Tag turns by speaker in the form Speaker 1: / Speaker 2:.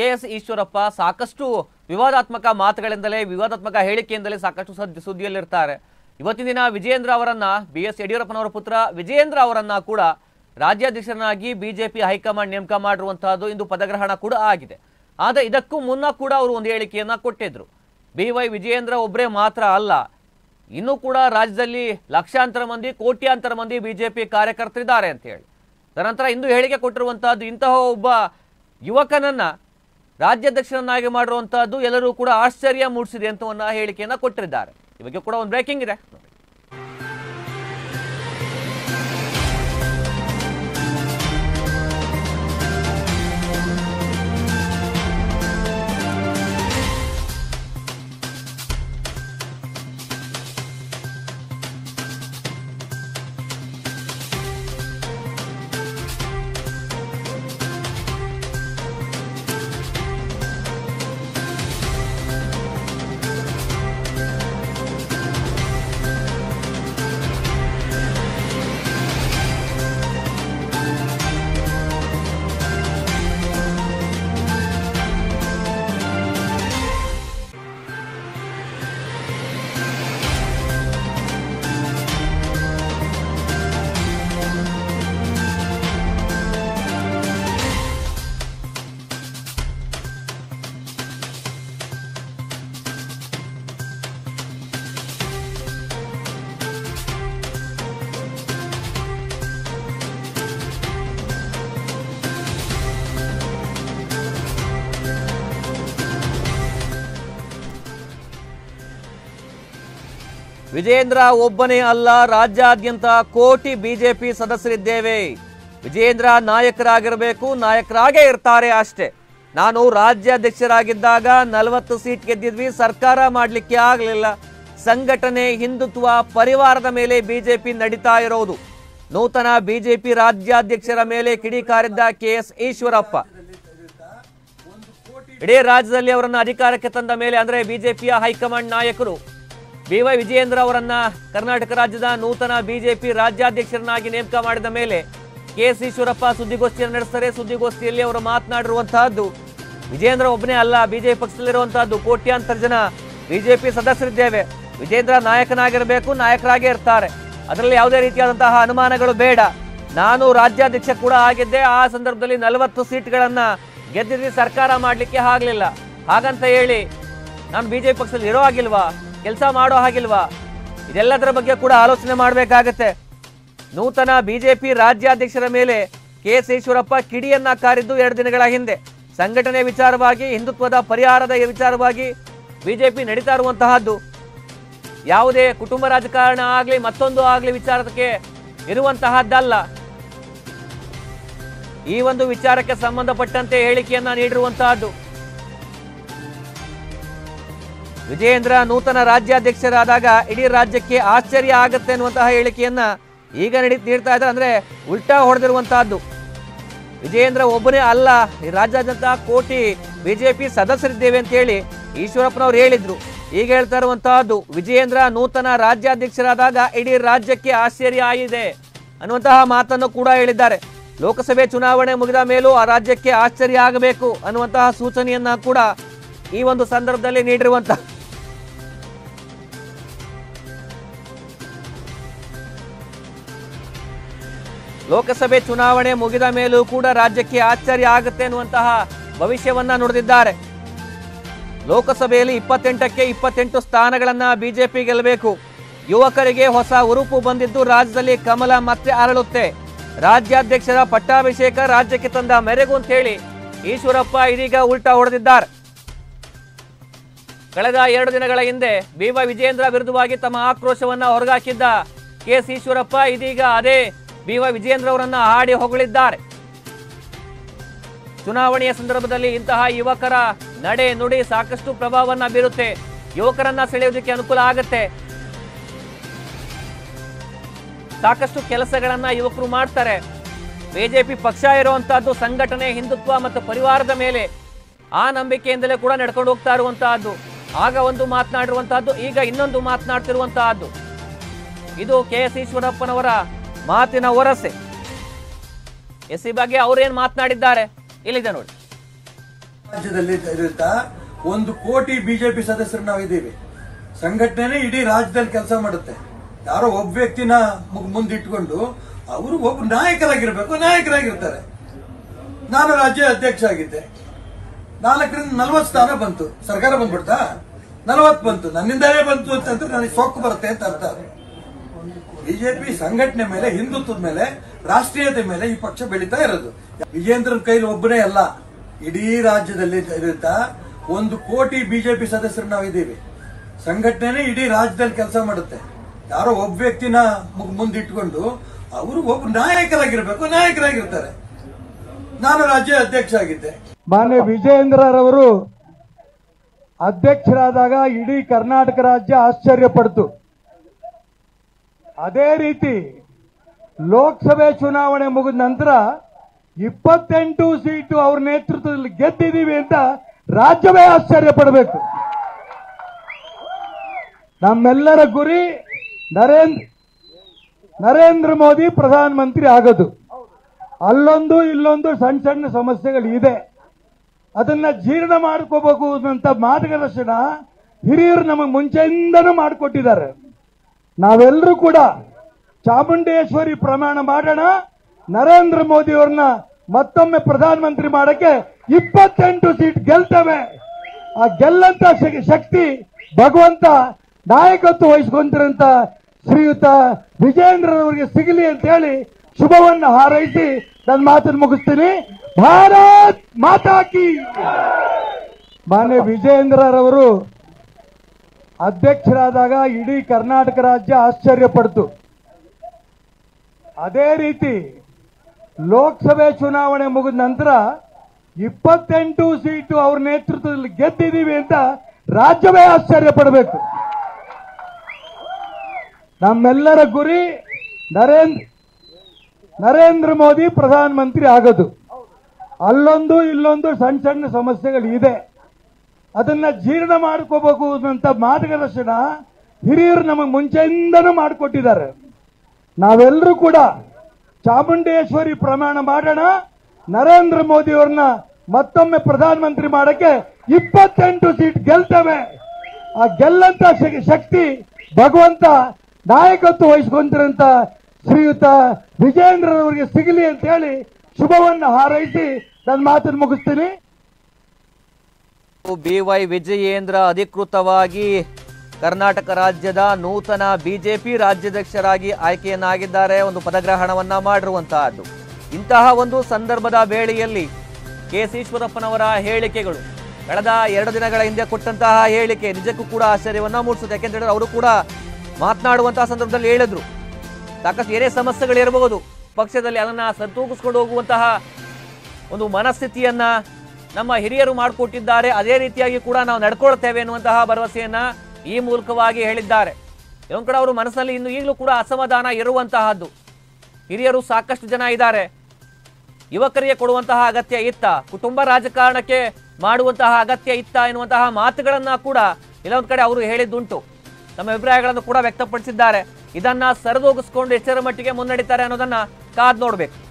Speaker 1: K S Eshwarappa ಸಾಕಷ್ಟು ವಿವಾದಾತ್ಮಕ ಮಾತುಗಳಿಂದಲೇ ವಿವಾದಾತ್ಮಕ ಹೇಳಿಕೆಯಿಂದಲೇ ಸಾಕಷ್ಟು ಸದ್ಯ ಸುದ್ದಿಯಲ್ಲಿರ್ತಾರೆ ಇವತ್ತಿನ ದಿನ ವಿಜಯೇಂದ್ರ ಅವರನ್ನ ಬಿ ಎಸ್ ಯಡಿಯೂರಪ್ಪನವರ ಪುತ್ರ ವಿಜಯೇಂದ್ರ ಅವರನ್ನ ಕೂಡ ರಾಜ್ಯಾಧ್ಯಕ್ಷರನ್ನಾಗಿ ಬಿಜೆಪಿ ಹೈಕಮಾಂಡ್ ನೇಮಕ ಮಾಡಿರುವಂತಹದ್ದು ಇಂದು ಪದಗ್ರಹಣ ಕೂಡ ಆಗಿದೆ ಆದರೆ ಇದಕ್ಕೂ ಮುನ್ನ ಕೂಡ ಅವರು ಒಂದು ಹೇಳಿಕೆಯನ್ನ ಕೊಟ್ಟಿದ್ರು ಬಿ ವೈ ವಿಜಯೇಂದ್ರ ಒಬ್ಬರೇ ಮಾತ್ರ ಅಲ್ಲ ಇನ್ನೂ ಕೂಡ ರಾಜ್ಯದಲ್ಲಿ ಲಕ್ಷಾಂತರ ಮಂದಿ ಕೋಟ್ಯಾಂತರ ಮಂದಿ ಬಿಜೆಪಿ ಕಾರ್ಯಕರ್ತರಿದ್ದಾರೆ ಅಂತ ಹೇಳಿ ತದನಂತರ ಇಂದು ಹೇಳಿಕೆ ಕೊಟ್ಟಿರುವಂತಹದ್ದು ಇಂತಹ ಒಬ್ಬ ಯುವಕನನ್ನ ರಾಜ್ಯಾಧ್ಯಕ್ಷರನ್ನಾಗಿ ಮಾಡಿರುವಂತಹದ್ದು ಎಲ್ಲರೂ ಕೂಡ ಆಶ್ಚರ್ಯ ಮೂಡಿಸಿದೆ ಅಂತ ಹೇಳಿಕೆಯನ್ನ ಕೊಟ್ಟಿದ್ದಾರೆ ಈ ಬಗ್ಗೆ ಕೂಡ ಒಂದು ಬ್ರೇಕಿಂಗ್ ಇದೆ ನೋಡಿ. ವಿಜೇಂದ್ರ ಒಬ್ಬನೇ ಅಲ್ಲ ರಾಜ್ಯಾದ್ಯಂತ ಕೋಟಿ ಬಿಜೆಪಿ ಸದಸ್ಯರಿದ್ದೇವೆ ವಿಜೇಂದ್ರ ನಾಯಕರಾಗಿರಬೇಕು ನಾಯಕರಾಗೇ ಇರ್ತಾರೆ ಅಷ್ಟೇ ನಾನು ರಾಜ್ಯಾಧ್ಯಕ್ಷರಾಗಿದ್ದಾಗ ನಲವತ್ತು ಸೀಟ್ ಗೆದ್ದಿದ್ವಿ ಸರ್ಕಾರ ಮಾಡಲಿಕ್ಕೆ ಆಗಲಿಲ್ಲ ಸಂಘಟನೆ ಹಿಂದುತ್ವ ಪರಿವಾರದ ಮೇಲೆ ಬಿಜೆಪಿ ನಡೀತಾ ಇರೋದು ನೂತನ ಬಿಜೆಪಿ ರಾಜ್ಯಾಧ್ಯಕ್ಷರ ಮೇಲೆ ಕಿಡಿಕಾರಿದ್ದ ಕೆ ಎಸ್ ಈಶ್ವರಪ್ಪ ಇಡೀ ರಾಜ್ಯದಲ್ಲಿ ಅವರನ್ನ ಅಧಿಕಾರಕ್ಕೆ ತಂದ ಮೇಲೆ ಅಂದ್ರೆ ಬಿಜೆಪಿಯ ಹೈಕಮಾಂಡ್ ನಾಯಕರು ಬಿ ವೈ ವಿಜಯೇಂದ್ರ ಅವರನ್ನ ಕರ್ನಾಟಕ ರಾಜ್ಯದ ನೂತನ ಬಿಜೆಪಿ ರಾಜ್ಯಾಧ್ಯಕ್ಷರನ್ನಾಗಿ ನೇಮಕ ಮಾಡಿದ ಮೇಲೆ ಕೆ ಎಸ್ ಈಶ್ವರಪ್ಪ ಸುದ್ದಿಗೋಷ್ಠಿಯನ್ನು ನಡೆಸ್ತಾರೆ ಸುದ್ದಿಗೋಷ್ಠಿಯಲ್ಲಿ ಅವರು ಮಾತನಾಡಿರುವಂತಹದ್ದು ವಿಜೇಂದ್ರ ಒಬ್ಬನೇ ಅಲ್ಲ ಬಿಜೆಪಿ ಪಕ್ಷದಲ್ಲಿರುವಂತಹದ್ದು ಕೋಟ್ಯಾಂತರ ಜನ ಬಿಜೆಪಿ ಸದಸ್ಯರಿದ್ದೇವೆ ವಿಜೇಂದ್ರ ನಾಯಕನಾಗಿರಬೇಕು ನಾಯಕರಾಗೇ ಇರ್ತಾರೆ ಅದರಲ್ಲಿ ಯಾವುದೇ ರೀತಿಯಾದಂತಹ ಅನುಮಾನಗಳು ಬೇಡ ನಾನು ರಾಜ್ಯಾಧ್ಯಕ್ಷ ಕೂಡ ಆಗಿದ್ದೆ ಆ ಸಂದರ್ಭದಲ್ಲಿ ನಲವತ್ತು ಸೀಟ್ಗಳನ್ನ ಗೆದ್ದಿದ್ವಿ ಸರ್ಕಾರ ಮಾಡಲಿಕ್ಕೆ ಆಗಲಿಲ್ಲ ಹಾಗಂತ ಹೇಳಿ ನಾನು ಬಿಜೆಪಿ ಪಕ್ಷದಲ್ಲಿ ಇರೋ ಹಾಗಿಲ್ವಾ ಕೆಲಸ ಮಾಡೋ ಹಾಗಿಲ್ವಾ ಇದೆಲ್ಲದರ ಬಗ್ಗೆ ಕೂಡ ಆಲೋಚನೆ ಮಾಡಬೇಕಾಗತ್ತೆ ನೂತನ ಬಿಜೆಪಿ ರಾಜ್ಯಾಧ್ಯಕ್ಷರ ಮೇಲೆ ಕೆ ಎಸ್ ಈಶ್ವರಪ್ಪ ಕಿಡಿಯನ್ನ ಕಾರಿದ್ದು ಎರಡು ದಿನಗಳ ಹಿಂದೆ ಸಂಘಟನೆ ವಿಚಾರವಾಗಿ ಹಿಂದುತ್ವದ ಪರಿಹಾರದ ವಿಚಾರವಾಗಿ ಬಿಜೆಪಿ ನಡೀತಾ ಇರುವಂತಹದ್ದು ಯಾವುದೇ ಕುಟುಂಬ ರಾಜಕಾರಣ ಆಗಲಿ ಮತ್ತೊಂದು ಆಗಲಿ ವಿಚಾರಕ್ಕೆ ಇರುವಂತಹದ್ದಲ್ಲ ಈ ಒಂದು ವಿಚಾರಕ್ಕೆ ಸಂಬಂಧಪಟ್ಟಂತೆ ಹೇಳಿಕೆಯನ್ನ ನೀಡಿರುವಂತಹದ್ದು ವಿಜಯೇಂದ್ರ ನೂತನ ರಾಜ್ಯಾಧ್ಯಕ್ಷರಾದಾಗ ಇಡೀ ರಾಜ್ಯಕ್ಕೆ ಆಶ್ಚರ್ಯ ಆಗತ್ತೆ ಅನ್ನುವಂತಹ ಹೇಳಿಕೆಯನ್ನ ಈಗ ನಡಿ ನೀಡ್ತಾ ಇದ್ದಾರೆ ಅಂದ್ರೆ ಉಲ್ಟಾ ಹೊಡೆದಿರುವಂತಹದ್ದು ವಿಜಯೇಂದ್ರ ಒಬ್ಬನೇ ಅಲ್ಲ ಈ ರಾಜ್ಯಾದ್ಯಂತ ಕೋಟಿ ಬಿಜೆಪಿ ಸದಸ್ಯರಿದ್ದೇವೆ ಅಂತ ಹೇಳಿ ಈಶ್ವರಪ್ಪನವ್ರು ಹೇಳಿದ್ರು ಈಗ ಹೇಳ್ತಾ ಇರುವಂತಹದ್ದು ವಿಜಯೇಂದ್ರ ನೂತನ ರಾಜ್ಯಾಧ್ಯಕ್ಷರಾದಾಗ ಇಡೀ ರಾಜ್ಯಕ್ಕೆ ಆಶ್ಚರ್ಯ ಆಗಿದೆ ಅನ್ನುವಂತಹ ಮಾತನ್ನು ಕೂಡ ಹೇಳಿದ್ದಾರೆ ಲೋಕಸಭೆ ಚುನಾವಣೆ ಮುಗಿದ ಮೇಲೂ ಆ ರಾಜ್ಯಕ್ಕೆ ಆಶ್ಚರ್ಯ ಆಗಬೇಕು ಅನ್ನುವಂತಹ ಸೂಚನೆಯನ್ನ ಕೂಡ ಈ ಒಂದು ಸಂದರ್ಭದಲ್ಲಿ ನೀಡಿರುವಂತಹ ಲೋಕಸಭೆ ಚುನಾವಣೆ ಮುಗಿದ ಮೇಲೂ ಕೂಡ ರಾಜ್ಯಕ್ಕೆ ಆಶ್ಚರ್ಯ ಆಗುತ್ತೆ ಅನ್ನುವಂತಹ ಭವಿಷ್ಯವನ್ನ ನುಡಿದಿದ್ದಾರೆ ಲೋಕಸಭೆಯಲ್ಲಿ ಇಪ್ಪತ್ತೆಂಟಕ್ಕೆ ಇಪ್ಪತ್ತೆಂಟು ಸ್ಥಾನಗಳನ್ನ ಬಿಜೆಪಿ ಗೆಲ್ಲಬೇಕು ಯುವಕರಿಗೆ ಹೊಸ ಉರುಪು ಬಂದಿದ್ದು ರಾಜ್ಯದಲ್ಲಿ ಕಮಲ ಮತ್ತೆ ಅರಳುತ್ತೆ ರಾಜ್ಯಾಧ್ಯಕ್ಷರ ಪಟ್ಟಾಭಿಷೇಕ ರಾಜ್ಯಕ್ಕೆ ತಂದ ಮೆರೆಗು ಅಂತ ಹೇಳಿ ಈಶ್ವರಪ್ಪ ಇದೀಗ ಉಲ್ಟಾ ಹೊಡೆದಿದ್ದಾರೆ ಕಳೆದ ಎರಡು ದಿನಗಳ ಹಿಂದೆ ಬಿ ವೈ ವಿಜಯೇಂದ್ರ ವಿರುದ್ಧವಾಗಿ ತಮ್ಮ ಆಕ್ರೋಶವನ್ನ ಹೊರಗಾಕಿದ್ದ ಕೆ ಎಸ್ ಈಶ್ವರಪ್ಪ ಇದೀಗ ಅದೇ ಬಿ ವೈ ವಿಜಯೇಂದ್ರ ಅವರನ್ನ ಹಾಡಿ ಹೊಗಳಿದ್ದಾರೆ ಚುನಾವಣೆಯ ಸಂದರ್ಭದಲ್ಲಿ ಇಂತಹ ಯುವಕರ ನಡೆ ನುಡಿ ಸಾಕಷ್ಟು ಪ್ರಭಾವವನ್ನ ಬೀರುತ್ತೆ ಯುವಕರನ್ನ ಸೆಳೆಯೋದಕ್ಕೆ ಅನುಕೂಲ ಆಗತ್ತೆ ಸಾಕಷ್ಟು ಕೆಲಸಗಳನ್ನ ಯುವಕರು ಮಾಡ್ತಾರೆ ಬಿಜೆಪಿ ಪಕ್ಷ ಇರುವಂತಹದ್ದು ಸಂಘಟನೆ ಹಿಂದುತ್ವ ಮತ್ತು ಪರಿವಾರದ ಮೇಲೆ ಆ ನಂಬಿಕೆಯಿಂದಲೇ ಕೂಡ ನಡ್ಕೊಂಡು ಹೋಗ್ತಾ ಇರುವಂತಹದ್ದು ಆಗ ಒಂದು ಮಾತನಾಡಿರುವಂತಹದ್ದು ಈಗ ಇನ್ನೊಂದು ಮಾತನಾಡ್ತಿರುವಂತಹದ್ದು ಇದು ಕೆ ಎಸ್ ಈಶ್ವರಪ್ಪನವರ ಮಾತಿನ ಒರಸೆ ಎಸ್ ಈ ಬಗ್ಗೆ ಅವ್ರೇನ್ ಮಾತನಾಡಿದ್ದಾರೆ ಇಲ್ಲಿದೆ ನೋಡಿ
Speaker 2: ರಾಜ್ಯದಲ್ಲಿ ಇರುತ್ತಾ ಒಂದು ಕೋಟಿ ಬಿಜೆಪಿ ಸದಸ್ಯರು ನಾವು ಇದ್ದೀವಿ ಸಂಘಟನೆ ಇಡೀ ರಾಜ್ಯದಲ್ಲಿ ಕೆಲಸ ಮಾಡುತ್ತೆ ಯಾರೋ ಒಬ್ಬ ವ್ಯಕ್ತಿನ ಮು- ಮುಂದಿಟ್ಕೊಂಡು ಅವರು ಒಬ್ಬ ನಾಯಕರಾಗಿರ್ಬೇಕು ನಾಯಕರಾಗಿರ್ತಾರೆ ನಾನು ರಾಜ್ಯ ಅಧ್ಯಕ್ಷ ಆಗಿದ್ದೆ ನಾಲ್ಕರಿಂದ ನಲವತ್ತು ಸ್ಥಾನ ಬಂತು ಸರ್ಕಾರ ಬಂದ್ಬಿಡ್ತಾ ನಲವತ್ತು ಬಂತು ನನ್ನಿಂದಲೇ ಬಂತು ಅಂತಂದ್ರೆ ನನಗೆ ಸೊಕ್ಕು ಬರುತ್ತೆ ಅಂತ ಅರ್ಥ ಬಿಜೆಪಿ ಸಂಘಟನೆ ಮೇಲೆ ಹಿಂದುತ್ವದ ಮೇಲೆ ರಾಷ್ಟ್ರೀಯತೆ ಮೇಲೆ ಈ ಪಕ್ಷ ಬೆಳೀತಾ ಇರೋದು ವಿಜೇಂದ್ರನ್ ಕೈಲಿ ಒಬ್ಬನೇ ಅಲ್ಲ ಇಡೀ ರಾಜ್ಯದಲ್ಲಿ ಇರುತ್ತಾ ಒಂದು ಕೋಟಿ ಬಿಜೆಪಿ ಸದಸ್ಯರು ನಾವು ಇದ್ದೀವಿ ಸಂಘಟನೆ ಇಡೀ ರಾಜ್ಯದಲ್ಲಿ ಕೆಲಸ ಮಾಡುತ್ತೆ ಯಾರೋ ಒಬ್ಬ ವ್ಯಕ್ತಿನ ಮು- ಮುಂದಿಟ್ಕೊಂಡು ಅವರು ಒಬ್ಬ ನಾಯಕರಾಗಿರ್ಬೇಕು ನಾಯಕರಾಗಿರ್ತಾರೆ ನಾನು ರಾಜ್ಯ ಅಧ್ಯಕ್ಷ ಆಗಿದ್ದೆ
Speaker 3: ಮಾನ್ಯ ವಿಜಯೇಂದ್ರರವರು ಅಧ್ಯಕ್ಷರಾದಾಗ ಇಡೀ ಕರ್ನಾಟಕ ರಾಜ್ಯ ಆಶ್ಚರ್ಯ ಪಡ್ತು ಅದೇ ರೀತಿ ಲೋಕಸಭೆ ಚುನಾವಣೆ ಮುಗಿದ ನಂತರ ಇಪ್ಪತ್ತೆಂಟು ಸೀಟು ಅವ್ರ ನೇತೃತ್ವದಲ್ಲಿ ಗೆದ್ದಿದ್ದೀವಿ ಅಂತ ರಾಜ್ಯವೇ ಆಶ್ಚರ್ಯ ಪಡಬೇಕು ನಮ್ಮೆಲ್ಲರ ಗುರಿ ನರೇಂದ್ರ ನರೇಂದ್ರ ಮೋದಿ ಪ್ರಧಾನಮಂತ್ರಿ ಆಗೋದು ಅಲ್ಲೊಂದು ಇಲ್ಲೊಂದು ಸಣ್ಣ ಸಣ್ಣ ಸಮಸ್ಯೆಗಳು ಇದೆ ಅದನ್ನ ಜೀರ್ಣ ಮಾಡ್ಕೋಬೇಕು ಅನ್ನೋಂಥ ಮಾರ್ಗದರ್ಶನ ಹಿರಿಯರು ನಮಗೆ ಮುಂಚೆಯಿಂದನೂ ಮಾಡಿಕೊಟ್ಟಿದ್ದಾರೆ ನಾವೆಲ್ಲರೂ ಕೂಡ ಚಾಮುಂಡೇಶ್ವರಿ ಪ್ರಮಾಣ ಮಾಡೋಣ ನರೇಂದ್ರ ಮೋದಿ ಅವ್ರನ್ನ ಮತ್ತೊಮ್ಮೆ ಪ್ರಧಾನಮಂತ್ರಿ ಮಾಡಕ್ಕೆ ಇಪ್ಪತ್ತೆಂಟು ಸೀಟ್ ಗೆಲ್ತವೆ ಆ ಗೆಲ್ಲಂತ ಶಕ್- ಶಕ್ತಿ ಭಗವಂತ ನಾಯಕತ್ವ ವಹಿಸ್ಕೊಂತಿರಂತ ಶ್ರೀಯುತ ವಿಜೇಂದ್ರರವರಿಗೆ ಸಿಗಲಿ ಅಂತ ಹೇಳಿ ಶುಭವನ್ನು ಹಾರೈಸಿ ನನ್ನ ಮಾತನ್ನು ಮುಗಿಸ್ತೀನಿ ಭಾರತ್ ಮಾತಾ ಕಿ ಮಾನ್ಯ ವಿಜೇಂದ್ರರವರು ಅಧ್ಯಕ್ಷರಾದಾಗ ಇಡೀ ಕರ್ನಾಟಕ ರಾಜ್ಯ ಆಶ್ಚರ್ಯ ಪಡ್ತು ಅದೇ ರೀತಿ ಲೋಕಸಭೆ ಚುನಾವಣೆ ಮುಗಿದ ನಂತರ ಇಪ್ಪತ್ತೆಂಟು ಸೀಟು ಅವ್ರ ನೇತೃತ್ವದಲ್ಲಿ ಗೆದ್ದಿದ್ದೀವಿ ಅಂತ ರಾಜ್ಯವೇ ಆಶ್ಚರ್ಯ ಪಡಬೇಕು ನಮ್ಮೆಲ್ಲರ ಗುರಿ ನರೇಂದ್ರ ನರೇಂದ್ರ ಮೋದಿ ಪ್ರಧಾನಮಂತ್ರಿ ಆಗೋದು ಅಲ್ಲೊಂದು ಇಲ್ಲೊಂದು ಸಣ್ಣ ಸಣ್ಣ ಸಮಸ್ಯೆಗಳು ಇದೆ ಅದನ್ನ ಜೀರ್ಣ ಮಾಡ್ಕೋಬೇಕು ಅನ್ನೋಂಥ ಮಾರ್ಗದರ್ಶನ ಹಿರಿಯರು ನಮಗೆ ಮುಂಚೆಯಿಂದನೂ ಮಾಡಿಕೊಟ್ಟಿದ್ದಾರೆ ನಾವೆಲ್ಲರೂ ಕೂಡ ಚಾಮುಂಡೇಶ್ವರಿ ಪ್ರಮಾಣ ಮಾಡೋಣ ನರೇಂದ್ರ ಮೋದಿ ಅವ್ರನ್ನ ಮತ್ತೊಮ್ಮೆ ಪ್ರಧಾನಮಂತ್ರಿ ಮಾಡಕ್ಕೆ ಇಪ್ಪತ್ತೆಂಟು ಸೀಟ್ ಗೆಲ್ತವೆ ಆ ಗೆಲ್ಲಂತ ಶಕ್- ಶಕ್ತಿ ಭಗವಂತ ನಾಯಕತ್ವ ವಹಿಸ್ಕೊಂತಿರಂತ ಶ್ರೀಯುತ ವಿಜೇಂದ್ರರವರಿಗೆ ಸಿಗಲಿ ಅಂತ ಹೇಳಿ ಶುಭವನ್ನು ಹಾರೈಸಿ ನನ್ನ ಮಾತನ್ನು ಮುಗಿಸ್ತೀನಿ
Speaker 1: ಬಿ ವೈ ವಿಜಯೇಂದ್ರ ಅಧಿಕೃತವಾಗಿ ಕರ್ನಾಟಕ ರಾಜ್ಯದ ನೂತನ ಬಿಜೆಪಿ ರಾಜ್ಯಾಧ್ಯಕ್ಷರಾಗಿ ಆಯ್ಕೆಯನ್ನಾಗಿದ್ದಾರೆ ಒಂದು ಪದಗ್ರಹಣವನ್ನ ಮಾಡಿರುವಂತಹದ್ದು ಇಂತಹ ಒಂದು ಸಂದರ್ಭದ ವೇಳೆಯಲ್ಲಿ ಕೆ ಸಿ ಈಶ್ವರಪ್ಪನವರ ಹೇಳಿಕೆಗಳು ಕಳೆದ ಎರಡು ದಿನಗಳ ಹಿಂದೆ ಕೊಟ್ಟಂತಹ ಹೇಳಿಕೆ ನಿಜಕ್ಕೂ ಕೂಡ ಆಶ್ಚರ್ಯವನ್ನ ಮೂಡಿಸುತ್ತೆ ಯಾಕೆಂದ್ರೆ ಅವರು ಕೂಡ ಮಾತನಾಡುವಂತಹ ಸಂದರ್ಭದಲ್ಲಿ ಹೇಳಿದ್ರು ಸಾಕಷ್ಟು ಏನೇ ಸಮಸ್ಯೆಗಳಿರಬಹುದು ಪಕ್ಷದಲ್ಲಿ ಅದನ್ನ ಸರಿತೂಗಿಸ್ಕೊಂಡು ಹೋಗುವಂತಹ ಒಂದು ಮನಸ್ಥಿತಿಯನ್ನ ನಮ್ಮ ಹಿರಿಯರು ಮಾಡಿಕೊಟ್ಟಿದ್ದಾರೆ ಅದೇ ರೀತಿಯಾಗಿ ಕೂಡ ನಾವು ನಡ್ಕೊಳ್ತೇವೆ ಎನ್ನುವಂತಹ ಭರವಸೆಯನ್ನ ಈ ಮೂಲಕವಾಗಿ ಹೇಳಿದ್ದಾರೆ ಇನ್ನೊಂದು ಕಡೆ ಅವರು ಮನಸ್ಸಿನಲ್ಲಿ ಇನ್ನು ಈಗಲೂ ಕೂಡ ಅಸಮಾಧಾನ ಇರುವಂತಹದ್ದು ಹಿರಿಯರು ಸಾಕಷ್ಟು ಜನ ಇದ್ದಾರೆ ಯುವಕರಿಗೆ ಕೊಡುವಂತಹ ಅಗತ್ಯ ಇತ್ತ ಕುಟುಂಬ ರಾಜಕಾರಣಕ್ಕೆ ಮಾಡುವಂತಹ ಅಗತ್ಯ ಇತ್ತ ಎನ್ನುವಂತಹ ಮಾತುಗಳನ್ನ ಕೂಡ ಕೆಲವೊಂದು ಕಡೆ ಅವರು ಹೇಳಿದ್ದುಂಟು ತಮ್ಮ ಅಭಿಪ್ರಾಯಗಳನ್ನು ಕೂಡ ವ್ಯಕ್ತಪಡಿಸಿದ್ದಾರೆ ಇದನ್ನ ಸರಿದೂಗಿಸ್ಕೊಂಡು ಎಷ್ಟರ ಮಟ್ಟಿಗೆ ಮುನ್ನಡೀತಾರೆ ಅನ್ನೋದನ್ನ ಕಾದ್ ನೋಡ್ಬೇಕು